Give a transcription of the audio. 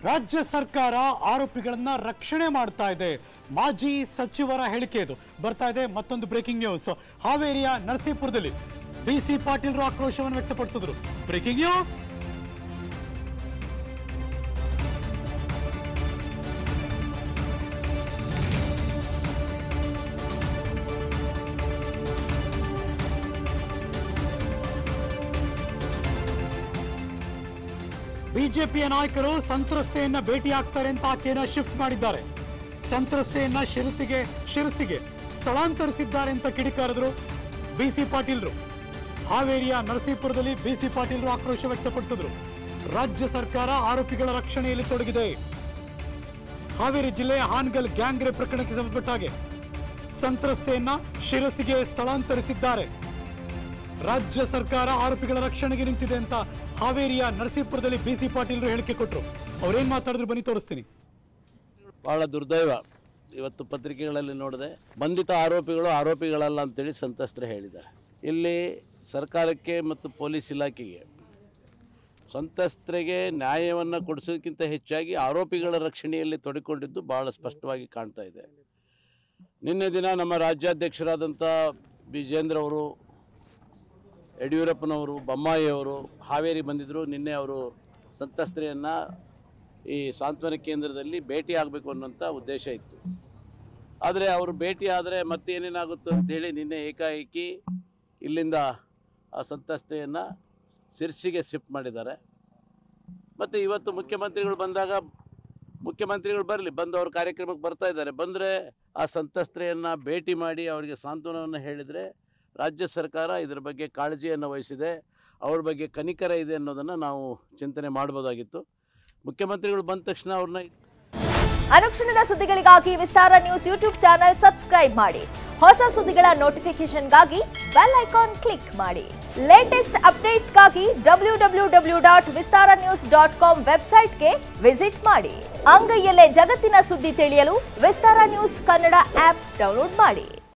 ರಾಜ್ಯ ಸರ್ಕಾರ ಆರೋಪಿಗಳನ್ನ ರಕ್ಷಣೆ ಮಾಡ್ತಾ ಇದೆ ಮಾಜಿ ಸಚಿವರ ಹೇಳಿಕೆ ಇದು ಬರ್ತಾ ಇದೆ ಮತ್ತೊಂದು ಬ್ರೇಕಿಂಗ್ ನ್ಯೂಸ್ ಹಾವೇರಿಯ ನರಸೀಪುರದಲ್ಲಿ ಬಿ ಸಿ ಪಾಟೀಲ್ರು ಆಕ್ರೋಶವನ್ನು ವ್ಯಕ್ತಪಡಿಸಿದ್ರು ಬ್ರೇಕಿಂಗ್ ನ್ಯೂಸ್ ಬಿಜೆಪಿಯ ನಾಯಕರು ಸಂತ್ರಸ್ತೆಯನ್ನ ಭೇಟಿ ಆಗ್ತಾರೆ ಅಂತ ಆಕೆಯನ್ನ ಶಿಫ್ಟ್ ಮಾಡಿದ್ದಾರೆ ಸಂತ್ರಸ್ತೆಯನ್ನ ಶಿರಸಿಗೆ ಶಿರಸಿಗೆ ಸ್ಥಳಾಂತರಿಸಿದ್ದಾರೆ ಅಂತ ಕಿಡಿಕಾರದ್ರು ಬಿಸಿ ಪಾಟೀಲ್ರು ಹಾವೇರಿಯ ನರಸೀಪುರದಲ್ಲಿ ಬಿಸಿ ಪಾಟೀಲ್ರು ಆಕ್ರೋಶ ವ್ಯಕ್ತಪಡಿಸಿದ್ರು ರಾಜ್ಯ ಸರ್ಕಾರ ಆರೋಪಿಗಳ ರಕ್ಷಣೆಯಲ್ಲಿ ತೊಡಗಿದೆ ಹಾವೇರಿ ಜಿಲ್ಲೆಯ ಹಾನಗಲ್ ಗ್ಯಾಂಗ್ ರೇಪ್ ಪ್ರಕರಣಕ್ಕೆ ಸಂಬಂಧಪಟ್ಟ ಹಾಗೆ ಸಂತ್ರಸ್ತೆಯನ್ನ ಶಿರಸಿಗೆ ಸ್ಥಳಾಂತರಿಸಿದ್ದಾರೆ ರಾಜ್ಯ ಸರ್ಕಾರ ಆರೋಪಿಗಳ ರಕ್ಷಣೆಗೆ ನಿಂತಿದೆ ಅಂತ ಹಾವೇರಿಯ ನರಸೀಪುರದಲ್ಲಿ ಬಿಸಿ ಪಾಟೀಲ್ರು ಹೇಳಿಕೆ ಕೊಟ್ಟರು ಅವ್ರೇನ್ ಮಾತಾಡಿದ್ರು ಬನ್ನಿ ತೋರಿಸ್ತೀನಿ ಭಾಳ ದುರ್ದೈವ ಇವತ್ತು ಪತ್ರಿಕೆಗಳಲ್ಲಿ ನೋಡಿದೆ ಬಂಧಿತ ಆರೋಪಿಗಳು ಆರೋಪಿಗಳಲ್ಲ ಅಂತೇಳಿ ಸಂತ್ರಸ್ತರು ಹೇಳಿದ್ದಾರೆ ಇಲ್ಲಿ ಸರ್ಕಾರಕ್ಕೆ ಮತ್ತು ಪೊಲೀಸ್ ಇಲಾಖೆಗೆ ಸಂತ್ರಸ್ತರಿಗೆ ನ್ಯಾಯವನ್ನು ಕೊಡಿಸೋದಕ್ಕಿಂತ ಹೆಚ್ಚಾಗಿ ಆರೋಪಿಗಳ ರಕ್ಷಣೆಯಲ್ಲಿ ತೊಡಕೊಂಡಿದ್ದು ಭಾಳ ಸ್ಪಷ್ಟವಾಗಿ ಕಾಣ್ತಾ ಇದೆ ನಿನ್ನೆ ದಿನ ನಮ್ಮ ರಾಜ್ಯಾಧ್ಯಕ್ಷರಾದಂಥ ವಿಜೇಂದ್ರ ಅವರು ಯಡಿಯೂರಪ್ಪನವರು ಬೊಮ್ಮಾಯಿ ಅವರು ಹಾವೇರಿ ಬಂದಿದ್ದರು ನಿನ್ನೆ ಅವರು ಸಂತ್ರಸ್ತೆಯನ್ನು ಈ ಸಾಂತ್ವನ ಕೇಂದ್ರದಲ್ಲಿ ಭೇಟಿ ಆಗಬೇಕು ಅನ್ನೋಂಥ ಉದ್ದೇಶ ಇತ್ತು ಆದರೆ ಅವರು ಭೇಟಿ ಆದರೆ ಮತ್ತೆ ಏನೇನಾಗುತ್ತೆ ಅಂತೇಳಿ ನಿನ್ನೆ ಏಕಾಏಕಿ ಇಲ್ಲಿಂದ ಆ ಸಂತ್ರಸ್ತೆಯನ್ನು ಸಿರ್ಸಿಗೆ ಶಿಫ್ಟ್ ಮಾಡಿದ್ದಾರೆ ಮತ್ತು ಇವತ್ತು ಮುಖ್ಯಮಂತ್ರಿಗಳು ಬಂದಾಗ ಮುಖ್ಯಮಂತ್ರಿಗಳು ಬರಲಿ ಬಂದು ಅವ್ರ ಕಾರ್ಯಕ್ರಮಕ್ಕೆ ಬರ್ತಾ ಇದ್ದಾರೆ ಬಂದರೆ ಆ ಸಂತ್ರಸ್ತೆಯನ್ನು ಭೇಟಿ ಮಾಡಿ ಅವರಿಗೆ ಸಾಂತ್ವನವನ್ನು ಹೇಳಿದರೆ ರಾಜ್ಯ ಸರ್ಕಾರ ಇದರ ಬಗ್ಗೆ ಕಾಳಜಿಯನ್ನು ವಹಿಸಿದೆ ಅವ್ರ ಬಗ್ಗೆ ಕನಿಕರ ಇದೆ ಅನ್ನೋದನ್ನು ನಾವು ಚಿಂತನೆ ಮಾಡ್ಬೋದಾಗಿತ್ತು ಮುಖ್ಯಮಂತ್ರಿಗಳು ಬಂದ ತಕ್ಷಣ ಅವ್ರನ್ನ ಅನುಕ್ಷಣದ ಸುದ್ದಿಗಳಿಗಾಗಿ Vistara news YouTube channel subscribe ಮಾಡಿ ಹೊಸ ಸುದ್ದಿಗಳ ನೋಟಿಫಿಕೇಶನ್ಗಾಗಿ ಬೆಲ್ ಐಕಾನ್ ಕ್ಲಿಕ್ ಮಾಡಿ ಲೇಟೆಸ್ಟ್ ಅಪ್ಡೇಟ್ಸ್ಗಾಗಿ W W W dot Vistara news dot com ವೆಬ್ಸೈಟ್ಗೆ ವಿಸಿಟ್ ಮಾಡಿ ಅಂಗೈಯಲ್ಲೇ ಜಗತ್ತಿನ ಸುದ್ದಿ ತಿಳಿಯಲು Vistara news Kannada app download ಮಾಡಿ